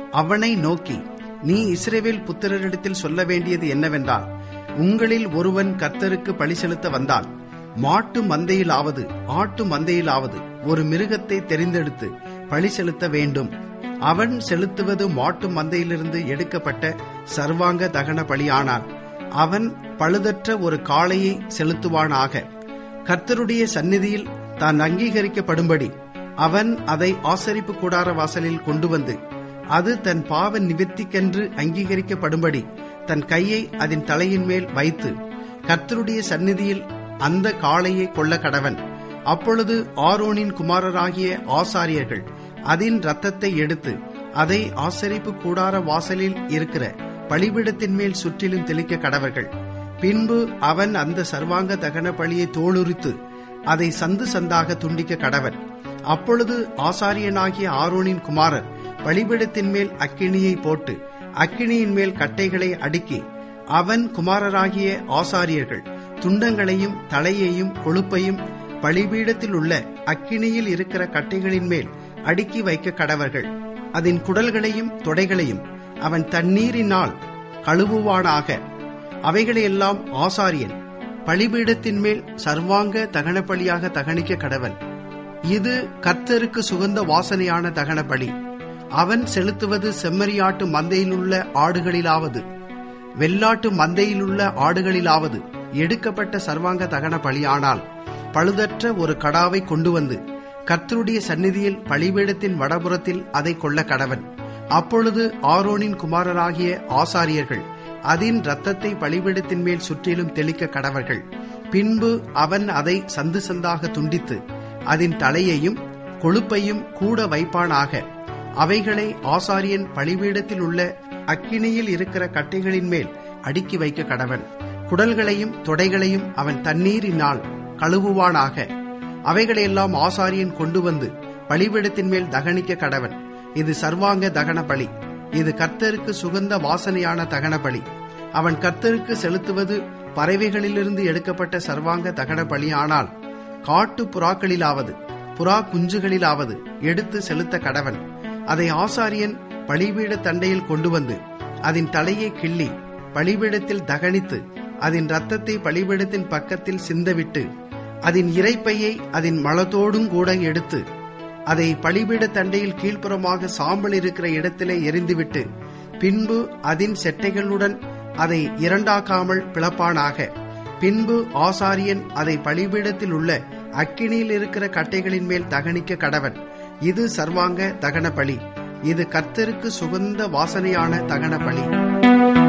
அவனை நோக்கி நீ இஸ்ரேவேல் புத்திரரிடத்தில் சொல்ல வேண்டியது என்னவென்றால் உங்களில் ஒருவன் கர்த்தருக்கு பழி செலுத்த வந்தால் மாட்டு மந்தையிலாவது ஆட்டு மந்தையிலாவது ஒரு மிருகத்தை தெரிந்தெடுத்து பழி செலுத்த வேண்டும் அவன் செலுத்துவது மாட்டு மந்தையிலிருந்து எடுக்கப்பட்ட சர்வாங்க தகன பலியானால் அவன் பழுதற்ற ஒரு காளையை செலுத்துவானாக கர்த்தருடைய சந்நிதியில் தான் அங்கீகரிக்கப்படும்படி அவன் அதை ஆசரிப்பு கூடார வாசலில் கொண்டு வந்து அது தன் பாவ நிவர்த்திக்கென்று அங்கீகரிக்கப்படும்படி தன் கையை அதன் தலையின் மேல் வைத்து கர்த்தருடைய சந்நிதியில் அந்த காளையை கொள்ள கடவன் அப்பொழுது ஆரோனின் குமாரராகிய ஆசாரியர்கள் அதன் இரத்தத்தை எடுத்து அதை ஆசரிப்பு கூடார வாசலில் இருக்கிற பலிபீடத்தின் மேல் சுற்றிலும் தெளிக்க கடவர்கள் பின்பு அவன் அந்த சர்வாங்க தகன பலியை தோளுரித்து அதை சந்து சந்தாக துண்டிக்க கடவன் அப்பொழுது ஆசாரியனாகிய ஆரோனின் குமாரர் பலிபீடத்தின் மேல் அக்கினியை போட்டு அக்கினியின் மேல் கட்டைகளை அடுக்கி அவன் குமாரராகிய ஆசாரியர்கள் துண்டங்களையும் தலையையும் கொழுப்பையும் பலிபீடத்தில் உள்ள அக்கினியில் இருக்கிற கட்டைகளின் மேல் அடுக்கி வைக்க கடவர்கள் அதன் குடல்களையும் தொடைகளையும் அவன் தண்ணீரினால் கழுவுவானாக அவைகளையெல்லாம் ஆசாரியன் பலிபீடத்தின் மேல் சர்வாங்க தகன பலியாக தகனிக்க கடவன் இது கர்த்தருக்கு சுகந்த வாசனையான தகன பலி அவன் செலுத்துவது செம்மறியாட்டு மந்தையிலுள்ள ஆடுகளிலாவது வெள்ளாட்டு மந்தையிலுள்ள ஆடுகளிலாவது எடுக்கப்பட்ட சர்வாங்க தகன பலியானால் பழுதற்ற ஒரு கடாவை கொண்டு வந்து கர்த்தருடைய சந்நிதியில் பலிபீடத்தின் வடபுறத்தில் அதை கொள்ள கடவன் அப்பொழுது ஆரோனின் குமாரராகிய ஆசாரியர்கள் அதன் இரத்தத்தை பலிபீடத்தின் மேல் சுற்றிலும் தெளிக்க கடவர்கள் பின்பு அவன் அதை சந்து சந்தாக துண்டித்து அதன் தலையையும் கொழுப்பையும் கூட வைப்பானாக அவைகளை ஆசாரியன் பலிபீடத்தில் உள்ள அக்கினியில் இருக்கிற கட்டைகளின் மேல் அடுக்கி வைக்க கடவன் குடல்களையும் தொடைகளையும் அவன் தண்ணீரினால் கழுவுவானாக அவைகளையெல்லாம் ஆசாரியன் கொண்டு வந்து பலிபீடத்தின் மேல் தகனிக்க கடவன் இது சர்வாங்க தகன பலி இது கர்த்தருக்கு சுகந்த வாசனையான தகன பலி அவன் கர்த்தருக்கு செலுத்துவது பறவைகளிலிருந்து எடுக்கப்பட்ட சர்வாங்க தகன பலியானால் காட்டு புறாக்களிலாவது புறா குஞ்சுகளிலாவது எடுத்து செலுத்த கடவன் அதை ஆசாரியன் பலிபீட தண்டையில் கொண்டு வந்து அதன் தலையை கிள்ளி பலிபீடத்தில் தகனித்து அதன் இரத்தத்தை பலிபீடத்தின் பக்கத்தில் சிந்தவிட்டு அதன் இறைப்பையை அதன் மலத்தோடும் கூட எடுத்து அதை பலிபீட தண்டையில் கீழ்ப்புறமாக சாம்பல் இருக்கிற இடத்திலே எரிந்துவிட்டு பின்பு அதன் செட்டைகளுடன் அதை இரண்டாக்காமல் பிளப்பானாக பின்பு ஆசாரியன் அதை பலிபீடத்தில் உள்ள அக்கினியில் இருக்கிற கட்டைகளின் மேல் தகனிக்க கடவன் இது சர்வாங்க தகன பலி இது கர்த்தருக்கு சுகந்த வாசனையான தகன பலி